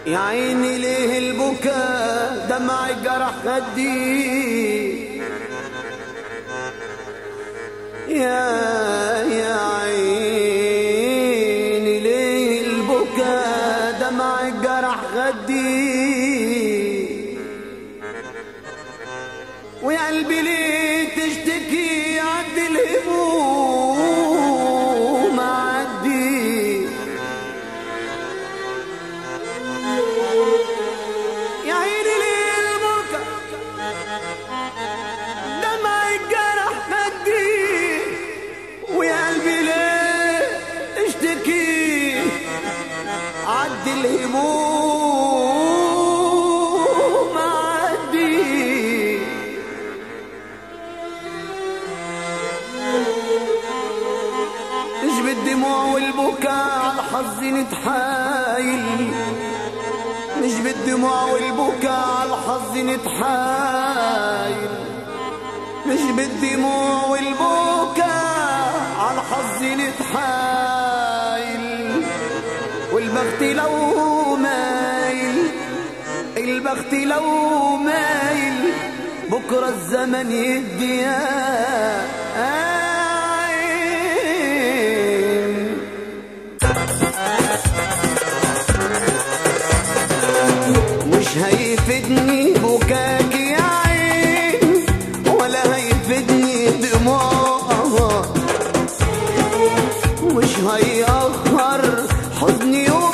يا عيني ليه البكاء دمعي جرح خدي يا يا عيني ليه البكاء دمعي جرح خدي ويا قلبي ليه تشتكي عد الهموم عدي يا عيني ليه البكا دمع الجرح خدي ويا قلبي ليه اشتكي عد الهموم عدي مش بالدموع والبكاء على الحظ نتحايل مش بالدموع والبكاء على الحظ نتحايل مش بالدموع والبكاء على الحظ نتحايل والبخت لو مايل البخت لو مايل بكرة الزمن يدي يا عين مش هيفيدني بكاك يا عين ولا هيفيدني دموعها مش هيأخر حزني يوم